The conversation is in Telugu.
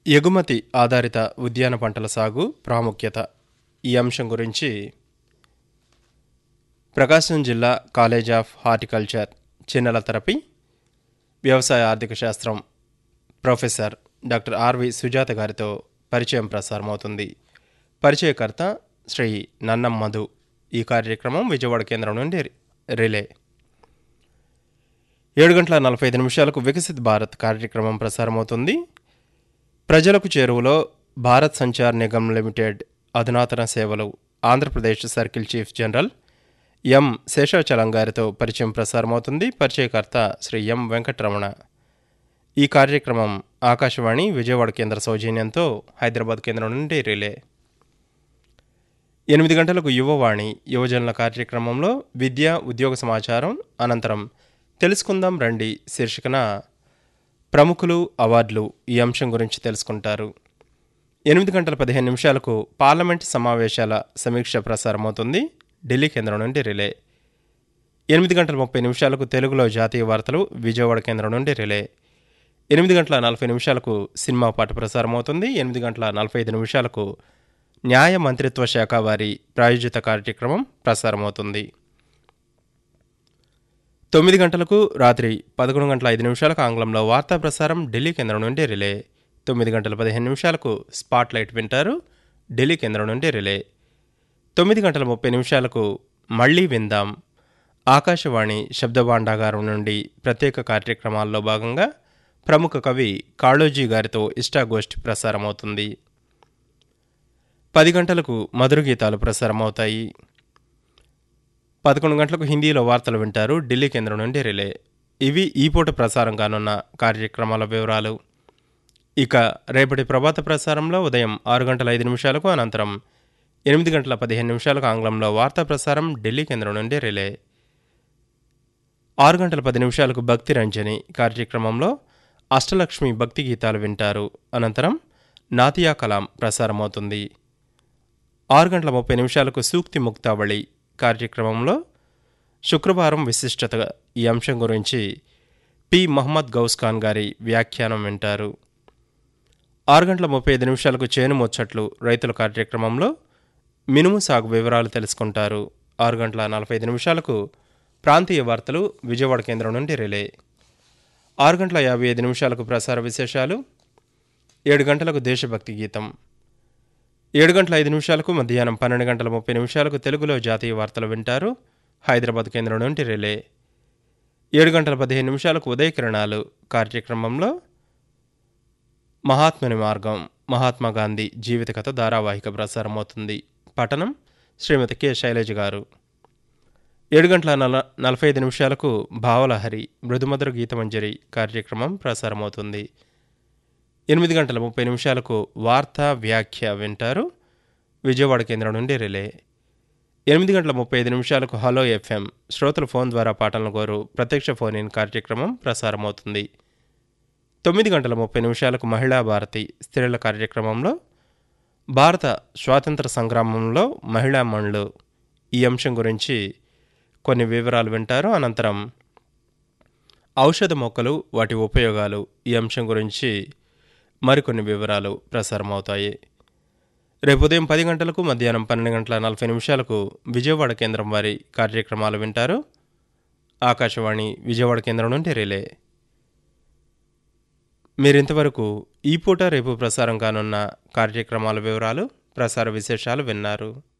ఎగుమతి ఆధారిత ఉద్యాన పంటల సాగు ప్రాముఖ్యత ఈ అంశం గురించి ప్రకాశం జిల్లా కాలేజ్ ఆఫ్ హార్టికల్చర్ చిన్నల తరపి వ్యవసాయ ఆర్థిక శాస్త్రం ప్రొఫెసర్ డాక్టర్ ఆర్వి సుజాత గారితో పరిచయం ప్రసారమవుతుంది పరిచయకర్త శ్రీ నన్నం మధు ఈ కార్యక్రమం విజయవాడ కేంద్రం నుండి రిలే ఏడు గంటల నలభై ఐదు నిమిషాలకు వికసిత్ భారత్ కార్యక్రమం ప్రసారమవుతుంది ప్రజలకు చేరువలో భారత్ సంచార్ నిగమ్ లిమిటెడ్ అధునాతన సేవలు Andhra Pradesh circle chief general M Seshachalam గారితో పరిచయం ప్రసారమవుతుంది పరిచయకర్త శ్రీ ఎం వెంకటరమణ ఈ కార్యక్రమం ఆకాశవాణి విజయవాడ కేంద్ర సౌజన్యంతో హైదరాబాద్ కేంద్రం నుండి రిలే ఎనిమిది గంటలకు యువవాణి యువజనుల కార్యక్రమంలో విద్య ఉద్యోగ సమాచారం అనంతరం తెలుసుకుందాం రండి శీర్షికన ప్రముఖులు అవార్డులు ఈ అంశం గురించి తెలుసుకుంటారు ఎనిమిది గంటల పదిహేను నిమిషాలకు పార్లమెంట్ సమావేశాల సమీక్ష ప్రసారమవుతుంది ఢిల్లీ కేంద్రం నుండి రిలే ఎనిమిది గంటల ముప్పై నిమిషాలకు తెలుగులో జాతీయ వార్తలు విజయవాడ కేంద్రం నుండి రిలే ఎనిమిది గంటల నలభై నిమిషాలకు సినిమా పాట ప్రసారమవుతుంది ఎనిమిది గంటల నలభై ఐదు నిమిషాలకు న్యాయ మంత్రిత్వ శాఖ వారి ప్రాయోజిత కార్యక్రమం ప్రసారమవుతుంది తొమ్మిది గంటలకు రాత్రి పదకొండు గంటల ఐదు నిమిషాలకు ఆంగ్లంలో వార్తా ప్రసారం ఢిల్లీ కేంద్రం నుండి రిలే తొమ్మిది గంటల పదిహేను నిమిషాలకు స్పాట్ లైట్ వింటారు ఢిల్లీ కేంద్రం నుండి రిలే తొమ్మిది గంటల ముప్పై నిమిషాలకు మళ్ళీ విందాం ఆకాశవాణి శబ్దభాండాగారం నుండి ప్రత్యేక కార్యక్రమాల్లో భాగంగా ప్రముఖ కవి కాళోజీ గారితో ఇష్టాగోష్ఠి ప్రసారమవుతుంది పది గంటలకు మధుర గీతాలు ప్రసారమవుతాయి పదకొండు గంటలకు హిందీలో వార్తలు వింటారు ఢిల్లీ కేంద్రం నుండి రిలే ఇవి ఈ పూట ప్రసారం కానున్న కార్యక్రమాల వివరాలు ఇక రేపటి ప్రభాత ప్రసారంలో ఉదయం ఆరు గంటల ఐదు నిమిషాలకు అనంతరం ఎనిమిది గంటల పదిహేను నిమిషాలకు ఆంగ్లంలో వార్తా ప్రసారం ఢిల్లీ కేంద్రం నుండి రిలే ఆరు గంటల పది నిమిషాలకు భక్తి రంజని కార్యక్రమంలో అష్టలక్ష్మి భక్తి గీతాలు వింటారు అనంతరం నాతియా కలాం ప్రసారమవుతుంది ఆరు గంటల ముప్పై నిమిషాలకు సూక్తి ముక్తావళి కార్యక్రమంలో శుక్రవారం విశిష్టత ఈ అంశం గురించి పి మహమ్మద్ గౌస్ ఖాన్ గారి వ్యాఖ్యానం వింటారు ఆరు గంటల ముప్పై ఐదు నిమిషాలకు చేను ముచ్చట్లు రైతుల కార్యక్రమంలో మినుము సాగు వివరాలు తెలుసుకుంటారు ఆరు గంటల నలభై ఐదు నిమిషాలకు ప్రాంతీయ వార్తలు విజయవాడ కేంద్రం నుండి రిలే ఆరు గంటల యాభై ఐదు నిమిషాలకు ప్రసార విశేషాలు ఏడు గంటలకు దేశభక్తి గీతం ఏడు గంటల ఐదు నిమిషాలకు మధ్యాహ్నం పన్నెండు గంటల ముప్పై నిమిషాలకు తెలుగులో జాతీయ వార్తలు వింటారు హైదరాబాద్ కేంద్రం నుండి రిలే ఏడు గంటల పదిహేను నిమిషాలకు ఉదయ కిరణాలు కార్యక్రమంలో మహాత్ముని మార్గం మహాత్మా గాంధీ జీవిత కథ ధారావాహిక ప్రసారమవుతుంది పఠనం శ్రీమతి కె శైలజ గారు ఏడు గంటల నల నలభై ఐదు నిమిషాలకు భావలహరి మృదుమధుర గీతమంజరి కార్యక్రమం ప్రసారమవుతుంది ఎనిమిది గంటల ముప్పై నిమిషాలకు వార్తా వ్యాఖ్య వింటారు విజయవాడ కేంద్రం నుండి రిలే ఎనిమిది గంటల ముప్పై ఐదు నిమిషాలకు హలో ఎఫ్ఎం శ్రోతల ఫోన్ ద్వారా పాటలను కోరు ప్రత్యక్ష ఫోన్ ఇన్ కార్యక్రమం ప్రసారమవుతుంది తొమ్మిది గంటల ముప్పై నిమిషాలకు మహిళా భారతి స్త్రీల కార్యక్రమంలో భారత స్వాతంత్ర సంగ్రామంలో మహిళా మణులు ఈ అంశం గురించి కొన్ని వివరాలు వింటారు అనంతరం ఔషధ మొక్కలు వాటి ఉపయోగాలు ఈ అంశం గురించి మరికొన్ని వివరాలు ప్రసారమవుతాయి రేపు ఉదయం పది గంటలకు మధ్యాహ్నం పన్నెండు గంటల నలభై నిమిషాలకు విజయవాడ కేంద్రం వారి కార్యక్రమాలు వింటారు ఆకాశవాణి విజయవాడ కేంద్రం నుండి రిలే మీరింతవరకు ఈ పూట రేపు ప్రసారం కానున్న కార్యక్రమాల వివరాలు ప్రసార విశేషాలు విన్నారు